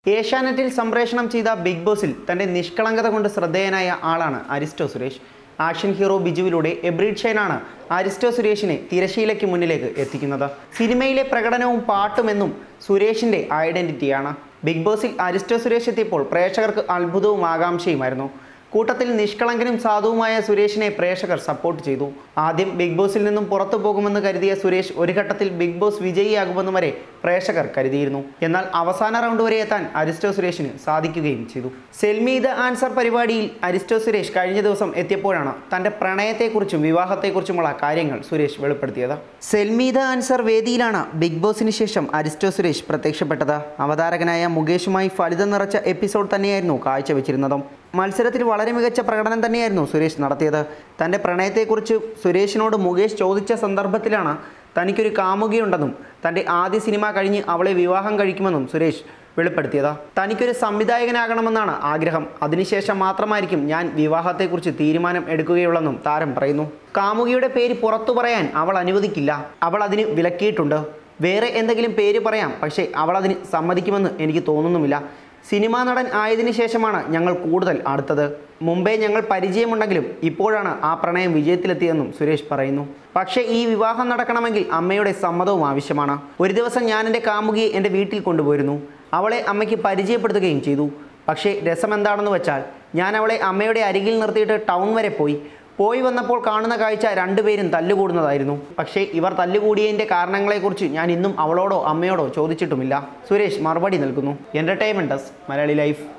ഏഷ്യാനെറ്റിൽ സംപ്രേഷണം ചെയ്ത ബിഗ് ബോസിൽ തന്റെ നിഷ്കളങ്കത കൊണ്ട് ശ്രദ്ധേയനായ ആളാണ് അരിസ്റ്റോ സുരേഷ് ആക്ഷൻ ഹീറോ ബിജുവിലൂടെ എബ്രീഡ് ഷൈനാണ് അരിസ്റ്റോ സുരേഷിനെ തിരശീലയ്ക്ക് മുന്നിലേക്ക് എത്തിക്കുന്നത് സിനിമയിലെ പ്രകടനവും പാട്ടുമെന്നും സുരേഷിന്റെ ഐഡന്റിറ്റിയാണ് ബിഗ് ബോസിൽ അരിസ്റ്റോ സുരേഷ് എത്തിയപ്പോൾ പ്രേക്ഷകർക്ക് അത്ഭുതവും ആകാംക്ഷയുമായിരുന്നു കൂട്ടത്തിൽ നിഷ്കളങ്കനും സാധുവുമായ സുരേഷിനെ പ്രേക്ഷകർ സപ്പോർട്ട് ചെയ്തു ആദ്യം ബിഗ് ബോസിൽ നിന്നും പുറത്തു പോകുമെന്ന് കരുതിയ സുരേഷ് ഒരു ഘട്ടത്തിൽ ബിഗ് ബോസ് വിജയിയാകുമെന്ന് വരെ പ്രേക്ഷകർ കരുതിയിരുന്നു എന്നാൽ അവസാന റൗണ്ട് വരെ എത്താൻ അരിസ്റ്റോ സുരേഷിന് സാധിക്കുകയും ചെയ്തു സെൽമി ദ ആൻസർ പരിപാടിയിൽ അരിസ്റ്റോ സുരേഷ് കഴിഞ്ഞ ദിവസം എത്തിയപ്പോഴാണ് തന്റെ പ്രണയത്തെക്കുറിച്ചും വിവാഹത്തെക്കുറിച്ചുമുള്ള കാര്യങ്ങൾ സുരേഷ് വെളിപ്പെടുത്തിയത് സെൽമി ദ ആൻസർ വേദിയിലാണ് ബിഗ് ബോസിന് ശേഷം അരിസ്റ്റോ സുരേഷ് പ്രത്യക്ഷപ്പെട്ടത് അവതാരകനായ മുകേഷുമായി ഫലിതം നിറച്ച എപ്പിസോഡ് തന്നെയായിരുന്നു കാഴ്ചവെച്ചിരുന്നതും മത്സരത്തിൽ വളരെ മികച്ച പ്രകടനം തന്നെയായിരുന്നു സുരേഷ് നടത്തിയത് തൻ്റെ പ്രണയത്തെക്കുറിച്ച് സുരേഷിനോട് മുകേഷ് ചോദിച്ച സന്ദർഭത്തിലാണ് തനിക്കൊരു കാമുകിയുണ്ടെന്നും തൻ്റെ ആദ്യ സിനിമ കഴിഞ്ഞ് അവളെ വിവാഹം കഴിക്കുമെന്നും സുരേഷ് വെളിപ്പെടുത്തിയത് തനിക്കൊരു സംവിധായകനാകണമെന്നാണ് ആഗ്രഹം അതിനുശേഷം മാത്രമായിരിക്കും ഞാൻ വിവാഹത്തെക്കുറിച്ച് തീരുമാനം എടുക്കുകയുള്ളെന്നും താരം പറയുന്നു കാമുകിയുടെ പേര് പുറത്തു പറയാൻ അവൾ അനുവദിക്കില്ല അവൾ അതിന് വിലക്കിയിട്ടുണ്ട് വേറെ എന്തെങ്കിലും പേര് പറയാം പക്ഷേ അവൾ അതിന് സമ്മതിക്കുമെന്ന് എനിക്ക് തോന്നുന്നുമില്ല സിനിമാ നടൻ ആയതിനു ശേഷമാണ് ഞങ്ങൾ കൂടുതൽ അടുത്തത് മുമ്പേ ഞങ്ങൾ പരിചയമുണ്ടെങ്കിലും ഇപ്പോഴാണ് ആ പ്രണയം വിജയത്തിലെത്തിയതെന്നും സുരേഷ് പറയുന്നു പക്ഷേ ഈ വിവാഹം നടക്കണമെങ്കിൽ അമ്മയുടെ സമ്മതവും ആവശ്യമാണ് ഒരു ദിവസം ഞാൻ എൻ്റെ കാമുകിയെ എൻ്റെ വീട്ടിൽ കൊണ്ടുപോയിരുന്നു അവളെ അമ്മയ്ക്ക് പരിചയപ്പെടുത്തുകയും ചെയ്തു പക്ഷേ രസമെന്താണെന്ന് വെച്ചാൽ ഞാൻ അവളെ അമ്മയുടെ അരികിൽ നിർത്തിയിട്ട് ടൗൺ വരെ പോയി പോയി വന്നപ്പോൾ കാണുന്ന കാഴ്ച രണ്ടുപേരും തല്ലുകൂടുന്നതായിരുന്നു പക്ഷേ ഇവർ തല്ലുകൂടിയതിൻ്റെ കാരണങ്ങളെക്കുറിച്ച് ഞാൻ ഇന്നും അവളോടോ അമ്മയോടോ ചോദിച്ചിട്ടുമില്ല സുരേഷ് മറുപടി നൽകുന്നു എൻ്റർടൈൻമെൻറ്റ് ഡെസ്ക് മലയാളി ലൈഫ്